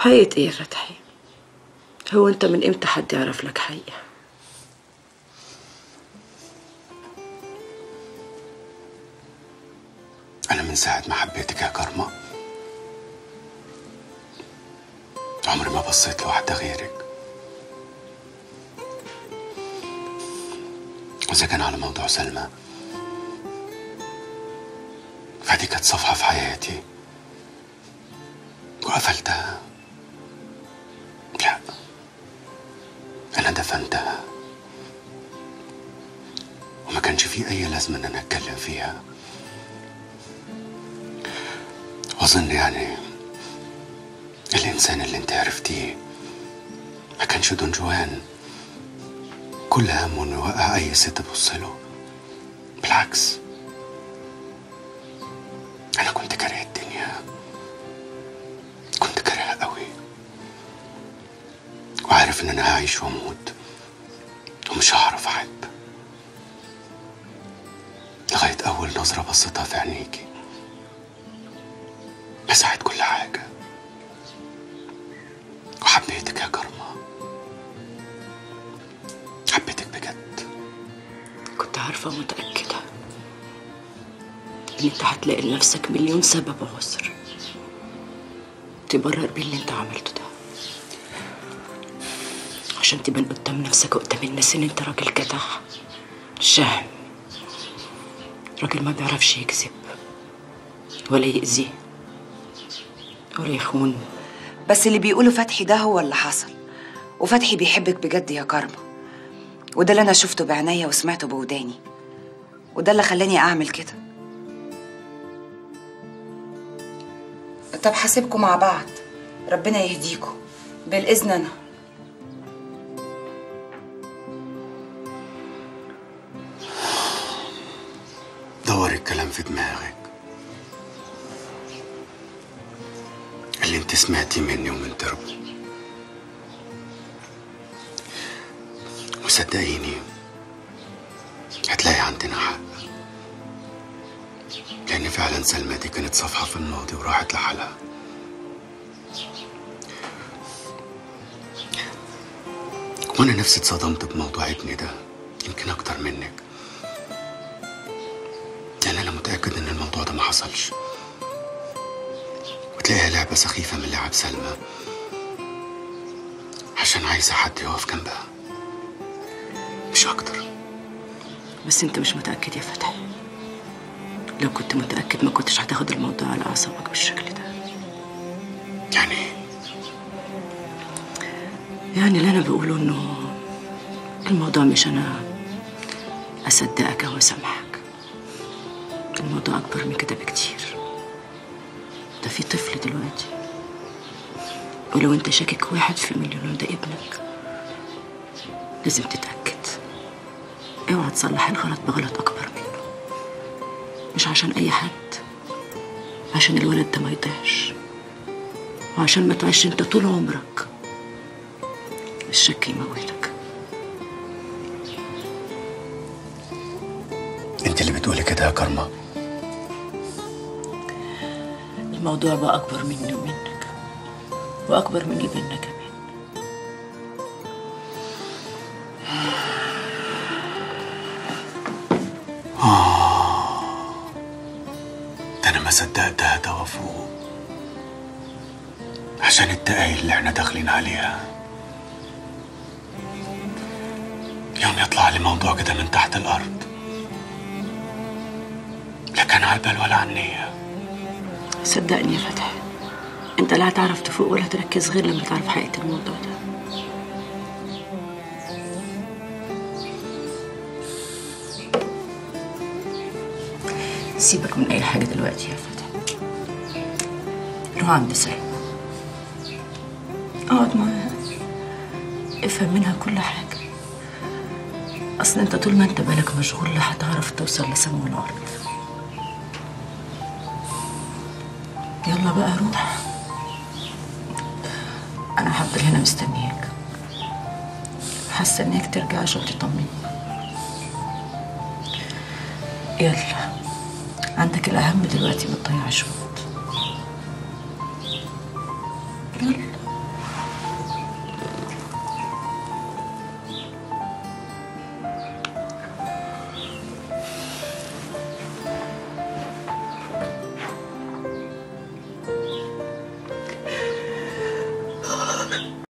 حقيقة ايه يا فتحي هو انت من امتى حد يعرف لك حقيقة أنا من ساعة ما حبيتك يا كرمة عمري ما بصيت لواحدة غيرك وإذا كان على موضوع سلمى فدي كانت صفحة في حياتي وقفلتها لا أنا دفنتها وما كانش في أي لازمة إن أنا أتكلم فيها وأظن يعني الإنسان اللي أنت عرفتيه ما كانش دون جوان كل همه إنه يوقع أي ست تبص له بالعكس أنا كنت كاره الدنيا كنت كارهها قوي وعارف إن أنا هعيش وأموت ومش هعرف أحب لغاية أول نظرة بصيتها في عينيكي مسحت كل حاجة وحبيتك يا كرمة حبيتك بجد كنت عارفة ومتأكدة ان انت هتلاقي لنفسك مليون سبب وعذر تبرر بيه اللي انت عملته ده عشان تبان قدام نفسك وقدام الناس ان انت راجل جدع شهم راجل ما بيعرفش يكذب ولا يأذي ولا يخون بس اللي بيقوله فتحي ده هو اللي حصل وفتحي بيحبك بجد يا كرمة وده اللي انا شفته بعينيا وسمعته بوداني وده اللي خلاني اعمل كده طب حاسبكم مع بعض ربنا يهديكم بالاذن انا دور الكلام في دماغك اللي انت سمعتي مني ومن دربه وصدقيني هتلاقي عندنا حق لأن فعلا سلمى دي كانت صفحة في الماضي وراحت لحالها وأنا نفسي اتصدمت بموضوع ابني ده يمكن أكتر منك لأن أنا متأكد إن الموضوع ده ما حصلش وتلاقيها لعبة سخيفة من لعب سلمى عشان عايزة حد يقف جنبها مش أكتر بس انت مش متأكد يا فتحي لو كنت متأكد ما كنتش هتاخد الموضوع على أعصابك بالشكل ده يعني إيه؟ يعني اللي أنا بقوله إنه الموضوع مش أنا أصدقك أو أسامحك الموضوع أكبر من كده بكتير ده في طفل دلوقتي ولو أنت شاكك واحد في مليون ده ابنك لازم تتأكد اوعى تصلح الغلط بغلط أكبر منه مش عشان أي حد عشان الولد ده ما يضيعش وعشان ما تعيش انت طول عمرك الشك يموتك أنت اللي بتقولي كده يا كرمة الموضوع بقى أكبر مني ومنك وأكبر من اللي بينا كمان ده أنا ما صدقت ده وفوق عشان الدقايق اللي احنا داخلين عليها يوم يطلع لي موضوع كده من تحت الأرض لا كان على البال ولا على النية صدقني يا فتحي انت لا هتعرف تفوق ولا تركز غير لما تعرف حقيقة الموضوع ده سيبك من أي حاجة دلوقتي يا فتحي روح عند سلمى اقعد معاها افهم منها كل حاجة أصل أنت طول ما أنت بالك مشغول لا هتعرف توصل لسما الأرض يلا بقى روح أنا هفضل هنا مستنياك هستناك ترجع عشان تطمني يلا عندك الأهم دلوقتي ما تضيعش وقت يلا